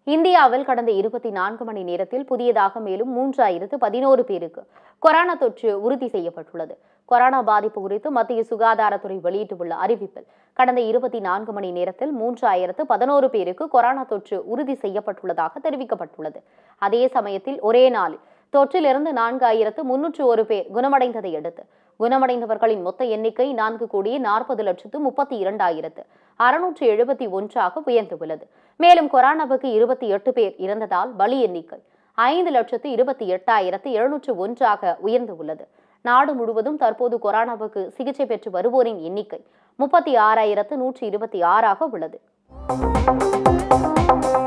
இந்தியாவில் கடந்த இருபத்தி நான்கு மணி நேரத்தில் புதியதாக மேலும் மூன்றாயிரத்து பதினோரு பேருக்கு கொரோனா தொற்று உறுதி செய்யப்பட்டுள்ளது கொரோனா பாதிப்பு குறித்து மத்திய சுகாதாரத்துறை வெளியிட்டுள்ள அறிவிப்பில் கடந்த இருபத்தி நான்கு மணி நேரத்தில் மூன்றாயிரத்து பதினோரு பேருக்கு கொரோனா தொற்று உறுதி செய்யப்பட்டுள்ளதாக தெரிவிக்கப்பட்டுள்ளது அதே சமயத்தில் ஒரே நாளில் தொற்றிலிருந்து நான்காயிரத்து முன்னூற்று ஒரு பேர் குணமடைந்ததை அடுத்து குணமடைந்தவர்களின் மொத்த எண்ணிக்கை நான்கு கோடியே நாற்பது லட்சத்து முப்பத்தி இரண்டாயிரத்து அறுநூற்று எழுபத்தி ஒன்றாக உயர்ந்துள்ளது மேலும் கொரோனாவுக்கு இருபத்தி எட்டு பேர் இறந்ததால் பலி எண்ணிக்கை ஐந்து லட்சத்து இருபத்தி எட்டாயிரத்து எழுநூற்று ஒன்றாக உயர்ந்துள்ளது நாடு முழுவதும் தற்போது கொரோனாவுக்கு சிகிச்சை பெற்று வருவோரின் எண்ணிக்கை முப்பத்தி ஆறாயிரத்து நூற்றி இருபத்தி ஆறாக உள்ளது